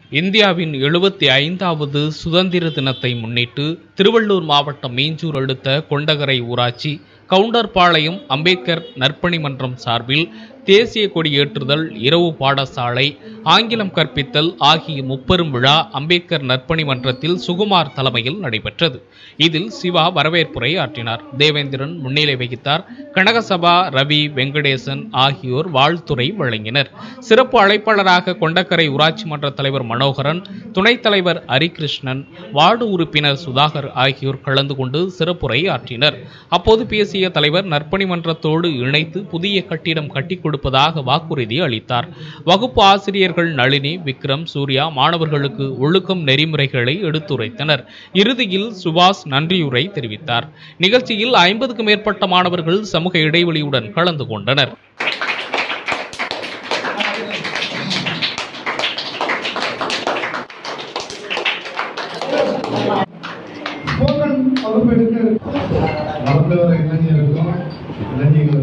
இந்தியாவின் எழுபத்தி ஐந்தாவது சுதந்திர தினத்தை முன்னிட்டு திருவள்ளூர் மாவட்டம் மீஞ்சூர் அடுத்த கொண்டகரை ஊராட்சி கவுண்டர்பாளையம் அம்பேத்கர் நற்பணி மன்றம் சார்பில் தேசிய கொடி ஏற்றுதல் இரவு பாடசாலை ஆங்கிலம் கற்பித்தல் ஆகிய முப்பெரும் விழா அம்பேத்கர் நற்பணி மன்றத்தில் சுகுமார் தலைமையில் நடைபெற்றது இதில் சிவா வரவேற்புரை ஆற்றினார் தேவேந்திரன் முன்னிலை வகித்தார் கனகசபா ரவி வெங்கடேசன் ஆகியோர் வாழ்த்துரை வழங்கினர் சிறப்பு அழைப்பாளராக கொண்டக்கரை ஊராட்சி மன்ற தலைவர் மனோகரன் துணைத் தலைவர் ஹரிகிருஷ்ணன் வார்டு உறுப்பினர் சுதாகர் ஆகியோர் கலந்து கொண்டு சிறப்புரை ஆற்றினர் அப்போது பேசிய தலைவர் நற்பணி மன்றத்தோடு இணைத்து புதிய கட்டிடம் கட்டிக் கொடுப்பதாக வாக்குறுதி அளித்தார் வகுப்பு ஆசிரியர்கள் நளினி விக்ரம் சூர்யா மாணவர்களுக்கு ஒழுக்கம் நெறிமுறைகளை எடுத்துரைத்தனர் இறுதியில் சுபாஷ் நன்றியுரை தெரிவித்தார் நிகழ்ச்சியில் ஐம்பதுக்கும் மேற்பட்ட மாணவர்கள் சமூக இடைவெளியுடன் கலந்து கொண்டனர் ஸ்போக்கன் வகுப்பெடுத்து வளர்ந்து வர இளைஞருக்கும் இளைஞர்களுக்கும்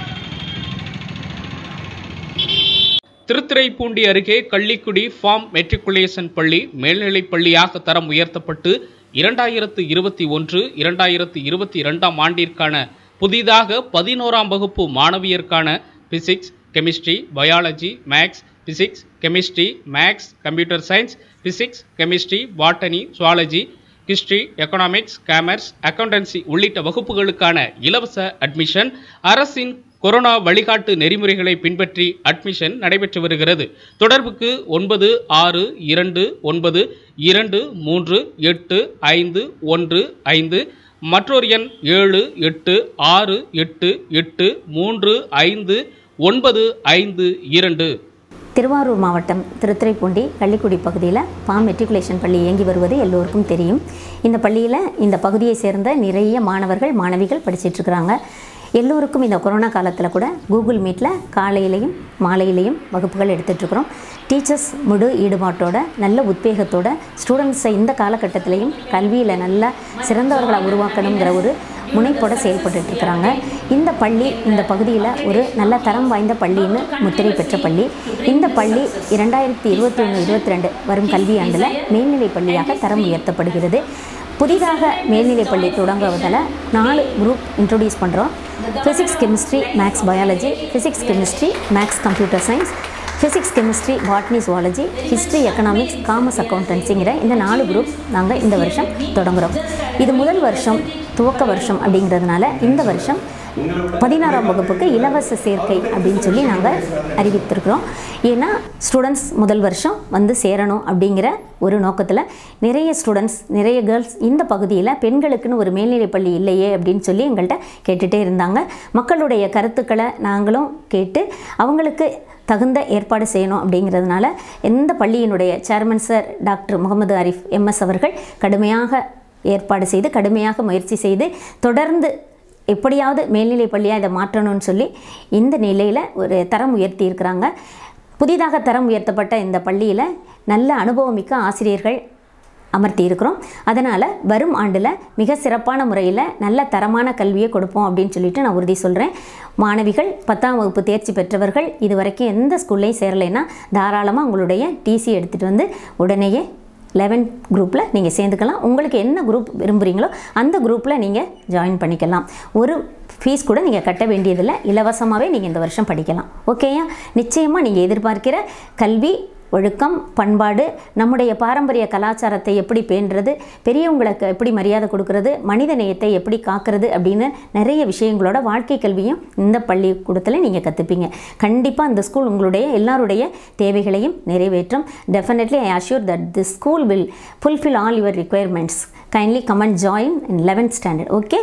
திருத்துறைப்பூண்டி அருகே கள்ளிக்குடி ஃபார்ம் மெட்ரிகுலேஷன் பள்ளி மேல்நிலைப் பள்ளியாக தரம் உயர்த்தப்பட்டு இரண்டாயிரத்து இருபத்தி ஒன்று இரண்டாயிரத்து இருபத்தி இரண்டாம் ஆண்டிற்கான புதிதாக பதினோராம் வகுப்பு மாணவியருக்கான physics chemistry biology maths physics chemistry maths computer science physics chemistry botany zoology history economics commerce accountancy உள்ளிட்ட வகுப்புகளுக்கான இலவச அட்மிஷன் அரசின் கொரோனா வழிகாட்டு நெறிமுறைகளை பின்பற்றி அட்மிஷன் நடைபெற்று வருகிறது தொடர்புக்கு ஒன்பது ஆறு இரண்டு ஒன்பது இரண்டு மூன்று எட்டு ஐந்து ஒன்று ஐந்து மற்றொரு எண் ஏழு எட்டு ஆறு எட்டு எட்டு மூன்று ஐந்து ஒன்பது ஐந்து இரண்டு திருவாரூர் மாவட்டம் திருத்துறைப்பூண்டி கள்ளிக்குடி பகுதியில் பாம் மெட்ரிகுலேஷன் பள்ளி இயங்கி வருவது எல்லோருக்கும் தெரியும் இந்த பள்ளியில் இந்த பகுதியை சேர்ந்த நிறைய மாணவர்கள் மாணவிகள் படிச்சிட்டு இருக்கிறாங்க எல்லோருக்கும் இந்த கொரோனா காலத்தில் கூட கூகுள் மீட்டில் காலையிலையும் மாலையிலையும் வகுப்புகள் எடுத்துட்ருக்குறோம் டீச்சர்ஸ் முழு ஈடுபாட்டோட நல்ல உத்வேகத்தோட ஸ்டூடெண்ட்ஸை இந்த காலகட்டத்திலையும் கல்வியில் நல்ல சிறந்தவர்களை உருவாக்கணுங்கிற ஒரு முனைப்போட செயல்பட்டுட்டு இருக்கிறாங்க இந்த பள்ளி இந்த பகுதியில் ஒரு நல்ல தரம் வாய்ந்த பள்ளின்னு முத்திரை பெற்ற பள்ளி இந்த பள்ளி இரண்டாயிரத்தி இருபத்தி ஒன்று இருபத்தி ரெண்டு வரும் கல்வியாண்டில் மேல்நிலை பள்ளியாக தரம் உயர்த்தப்படுகிறது புதிதாக மேல்நிலை பள்ளி தொடங்குவதில் நாலு குரூப் இன்ட்ரொடியூஸ் பண்ணுறோம் physics chemistry maths biology physics chemistry maths computer science physics chemistry botany zoology history economics commerce அக்கௌண்டன்சிங்கிற இந்த நாலு குரூப் நாங்கள் இந்த வருஷம் தொடங்குகிறோம் இது முதல் வருஷம் துவக்க வருஷம் அப்படிங்கிறதுனால இந்த வருஷம் பதினாறாம் வகுப்புக்கு இலவச சேர்க்கை அப்படின்னு சொல்லி நாங்கள் அறிவித்திருக்கிறோம் ஏன்னா ஸ்டூடெண்ட்ஸ் முதல் வருஷம் வந்து சேரணும் அப்படிங்கிற ஒரு நோக்கத்தில் நிறைய ஸ்டூடெண்ட்ஸ் நிறைய கேர்ள்ஸ் இந்த பகுதியில் பெண்களுக்குன்னு ஒரு மேல்நிலைப் பள்ளி இல்லையே அப்படின்னு சொல்லி எங்கள்கிட்ட கேட்டுகிட்டே இருந்தாங்க மக்களுடைய கருத்துக்களை நாங்களும் கேட்டு அவங்களுக்கு தகுந்த ஏற்பாடு செய்யணும் அப்படிங்கிறதுனால இந்த பள்ளியினுடைய chairman sir doctor Mohammed Arif MS அவர்கள் கடுமையாக ஏற்பாடு செய்து கடுமையாக முயற்சி செய்து தொடர்ந்து எப்படியாவது மேல்நிலை பள்ளியாக இதை மாற்றணும்னு சொல்லி இந்த நிலையில் ஒரு தரம் உயர்த்தி இருக்கிறாங்க புதிதாக தரம் உயர்த்தப்பட்ட இந்த பள்ளியில் நல்ல அனுபவமிக்க ஆசிரியர்கள் அமர்த்தி இருக்கிறோம் அதனால் வரும் ஆண்டில் மிக சிறப்பான முறையில் நல்ல தரமான கல்வியை கொடுப்போம் அப்படின்னு சொல்லிட்டு நான் உறுதி சொல்கிறேன் மாணவிகள் பத்தாம் வகுப்பு தேர்ச்சி பெற்றவர்கள் இது வரைக்கும் எந்த ஸ்கூல்லையும் சேரலைன்னா தாராளமாக உங்களுடைய டிசி எடுத்துகிட்டு வந்து உடனேயே லெவன்த் குரூப்பில் நீங்கள் சேர்ந்துக்கலாம் உங்களுக்கு என்ன குரூப் விரும்புகிறீங்களோ அந்த குரூப்பில் நீங்கள் ஜாயின் பண்ணிக்கலாம் ஒரு ஃபீஸ் கூட நீங்கள் கட்ட வேண்டியதில்லை இலவசமாகவே நீங்கள் இந்த வருஷம் படிக்கலாம் ஓகேயா நிச்சயமாக நீங்கள் எதிர்பார்க்கிற கல்வி ஒழுக்கம் பண்பாடு நம்முடைய பாரம்பரிய கலாச்சாரத்தை எப்படி பேணுறது பெரியவங்களுக்கு எப்படி மரியாதை கொடுக்கறது மனித நேயத்தை எப்படி காக்கிறது அப்படின்னு நிறைய விஷயங்களோட வாழ்க்கை கல்வியும் இந்த பள்ளிக்கூடத்தில் நீங்கள் கற்றுப்பீங்க கண்டிப்பாக இந்த ஸ்கூல் உங்களுடைய எல்லாருடைய தேவைகளையும் நிறைவேற்றும் definitely I assure that the school will fulfil all your requirements kindly comment join in eleventh standard okay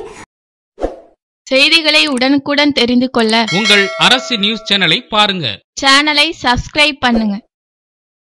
செய்திகளை உடனுக்குடன் தெரிந்து கொள்ள உங்கள் அரசு நியூஸ் சேனலை பாருங்க சேனலை சப்ஸ்கிரைப் பண்ணுங்க